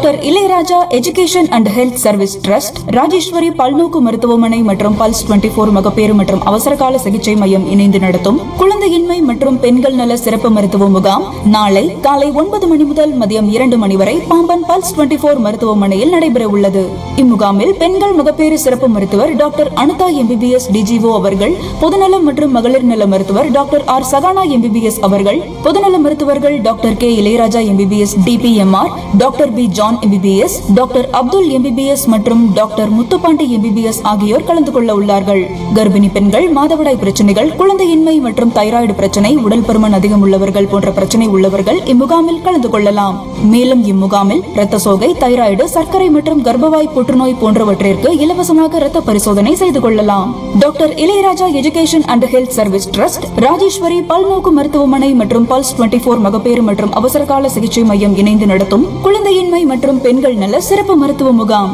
doctor Ilayaraja education and health service trust Rajeswari பல்நோக்கு மருத்துவமனை மற்றும் பல்ஸ் 24 போர் மகப்பேறு மற்றும் அவசரகால சிகிச்சை மையம் இணைந்து நடத்தும் குழந்தையின்மை மற்றும் பெண்கள் நல சிறப்பு மருத்துவ முகாம் நாளை காலை ஒன்பது மணி முதல் மதியம் இரண்டு மணி வரை பாம்பன் பல்ஸ் 24 போர் மருத்துவமனையில் நடைபெற உள்ளது இம்முகாமில் பெண்கள் மகப்பேறு சிறப்பு மருத்துவர் டாக்டர் அனுதா எம்பிபிஎஸ் டிஜிஓ அவர்கள் பொதுநலம் மற்றும் மகளிர் நல மருத்துவர் டாக்டர் ஆர் சகானா எம்பிபிஎஸ் அவர்கள் பொதுநல மருத்துவர்கள் doctor K Ilayaraja MBBS DPMR doctor P John MBBS doctor Abdul MBBS மற்றும் டாக்டர் முத்துப்பாண்டி எம்பிபிஎஸ் ஆகியோர் கலந்து கொள்ள உள்ளார்கள் கர்ப்பிணி பெண்கள் மாதவிடாய் பிரச்சனைகள் குழந்தையின்மை மற்றும் தைராய்டு பிரச்சனை உடல் பருமன் அதிகம் உள்ளவர்கள் போன்ற பிரச்சனை உள்ளவர்கள் இம்முகாமில் கலந்து கொள்ளலாம் மேலும் இம்முகாமில் இரத்த சோகை தைராய்டு சர்க்கரை மற்றும் கர்ப்பவாய் புற்றுநோய் போன்றவற்றிற்கு இலவசமாக இரத்த பரிசோதனை செய்து கொள்ளலாம் doctor Ilayaraja education and health service trust Rajeswari பல்நோக்கு மருத்துவமனை மற்றும் பல்ஸ் 24 போர் மகப்பேறு மற்றும் அவசரகால சிகிச்சை மையம் இணைந்து நடத்தும் குழந்தையின்மை மற்றும் பெண்கள் நல சிறப்பு மருத்துவ முகாம்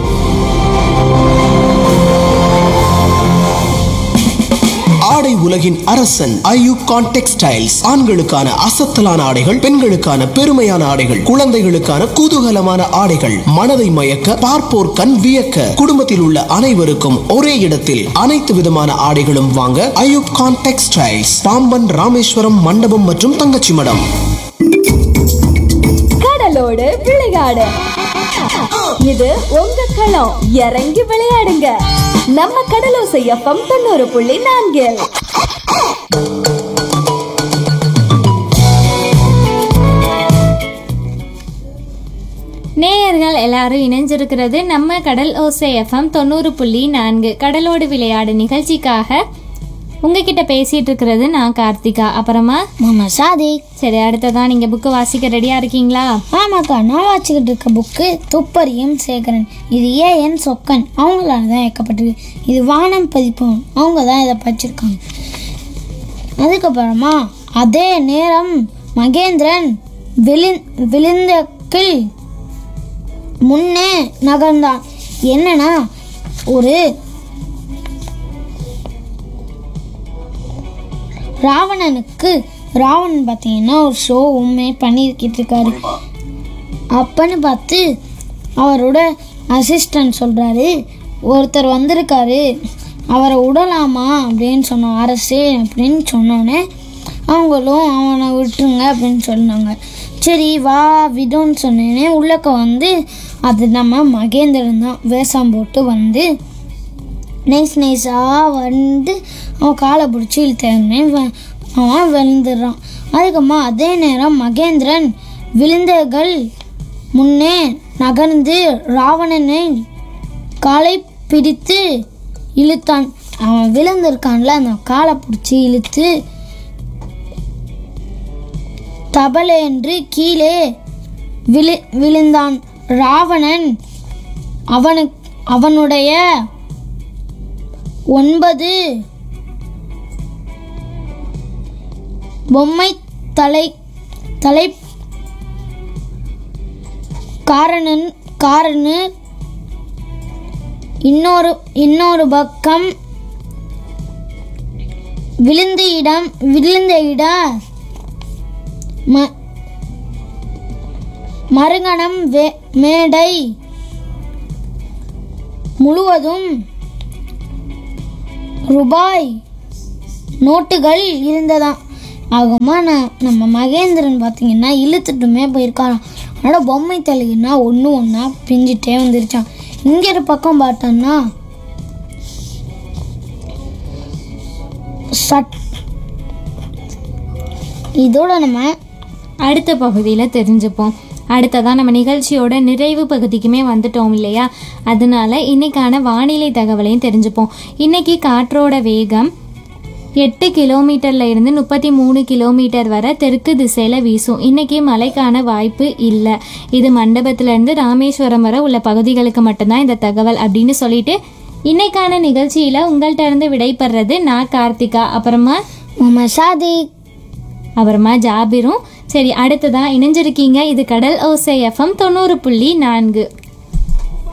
ஆடை உலகின் அரசன் ஐயூப் கான் டெக்ஸ்டைல்ஸ் ஆண்களுக்கான அசத்தலான ஆடைகள் பெண்களுக்கான பெருமையான ஆடைகள் குழந்தைகளுக்கான குதூகலமான ஆடைகள் மனதை மயக்க பார்ப்போர் கண் வியக்க குடும்பத்தில் உள்ள அனைவருக்கும் ஒரே இடத்தில் அனைத்து விதமான ஆடைகளும் வாங்க ஐயூப் கான் டெக்ஸ்டைல்ஸ் பாம்பன் ராமேஸ்வரம் மண்டபம் மற்றும் தங்கச்சி மடம் கடலோடு விளையாடு இது உங்க களம் இறங்கி விளையாடுங்க நம்ம கடலோசை எஃப்எம் தொண்ணூறு புள்ளி நான்கில் நேயர்கள் எல்லாரும் இணைஞ்சிருக்கிறது நம்ம கடல் ஓசை எஃப்எம் தொண்ணூறு புள்ளி நான்கு கடலோடு விளையாடு நிகழ்ச்சிக்காக உங்ககிட்ட பேசிட்டு இருக்கிறது நான் கார்த்திகா அப்புறமா மாமா சாதிக் சரி அடுத்ததான் நீங்க புக்கு வாசிக்க ரெடியா இருக்கீங்களா ஆமாக்கா நான் வாசிக்கிட்டு இருக்க புக்கு துப்பறியும் சேகரன் இது ஏஎன் சொக்கன் அவங்களால தான் இயக்கப்பட்டிருக்கு இது வானம் பதிப்பம் அவங்க தான் இதை படிச்சிருக்காங்க அதுக்கப்புறமா அதே நேரம் மகேந்திரன் விழி விழுந்தக்கில் முன்னே நகர்ந்தான் என்னன்னா ஒரு ராவணனுக்கு ராவணன் பார்த்தீங்கன்னா ஒரு ஷோ உண்மை பண்ணிக்கிட்டு இருக்காரு அப்பன்னு பார்த்து அவரோட அசிஸ்டன்ட் சொல்கிறாரு ஒருத்தர் வந்திருக்காரு அவரை விடலாமா அப்படின்னு சொன்னோம் அரசே அப்படின்னு சொன்னோன்னே அவங்களும் அவனை விட்டுருங்க அப்படின்னு சொன்னாங்க சரி வா விடுன்னு சொன்னேனே உள்ளக்க வந்து அது நம்ம மகேந்திரன் தான் வேஷம் போட்டு வந்து நைஸ் நைஸாக வந்து அவன் காலை பிடிச்சி இழுத்தேன்னே அவன் விழுந்துடுறான் அதுக்கப்புறமா அதே நேரம் மகேந்திரன் விழுந்தகள் முன்னே நகர்ந்து ராவணனை காலை பிடித்து இழுத்தான் அவன் விழுந்திருக்கான்ல அந்த காலை பிடிச்சி இழுத்து தபலென்று கீழே விழு விழுந்தான் ராவணன் அவனுக்கு அவனுடைய ஒன்பது பொம்மை தலை தலை காரணன் காரணு இன்னொரு இன்னொரு பக்கம் விழுந்த இடம் விழுந்த இட ம மறுகணம் வே மேடை முழுவதும் ரூபாய் நோட்டுகள் இருந்ததாம் ஆகுமா நான் நம்ம மகேந்திரன் பார்த்தீங்கன்னா இழுத்துட்டுமே போயிருக்காராம் அதோட பொம்மை தலைன்னா ஒன்று ஒன்றா பிஞ்சிட்டே வந்துருச்சான் இங்கே ஒரு பக்கம் பார்த்தோன்னா சட் இதோட நம்ம அடுத்த பகுதியில் தெரிஞ்சுப்போம் அடுத்ததான் நம்ம நிகழ்ச்சியோட நிறைவு பகுதிக்குமே வந்துட்டோம் இல்லையா அதனால இன்னைக்கான வானிலை தகவலையும் தெரிஞ்சுப்போம் இன்னைக்கு காற்றோட வேகம் எட்டு கிலோமீட்டர்ல இருந்து முப்பத்தி மூணு கிலோமீட்டர் வரை தெற்கு திசையில வீசும் இன்னைக்கு மழைக்கான வாய்ப்பு இல்லை இது மண்டபத்துல இருந்து ராமேஸ்வரம் வரை உள்ள பகுதிகளுக்கு மட்டும்தான் இந்த தகவல் அப்படின்னு சொல்லிட்டு இன்னைக்கான நிகழ்ச்சியில உங்கள்கிட்ட இருந்து விடைபெறது நான் கார்த்திகா அப்புறமா நம்ம சாதிக் அப்புறமா ஜாபிரும் சரி அடுத்ததா இணைஞ்சிருக்கீங்க இது கடல் ஓசை எஃப்எம் தொண்ணூறு புள்ளி நான்கு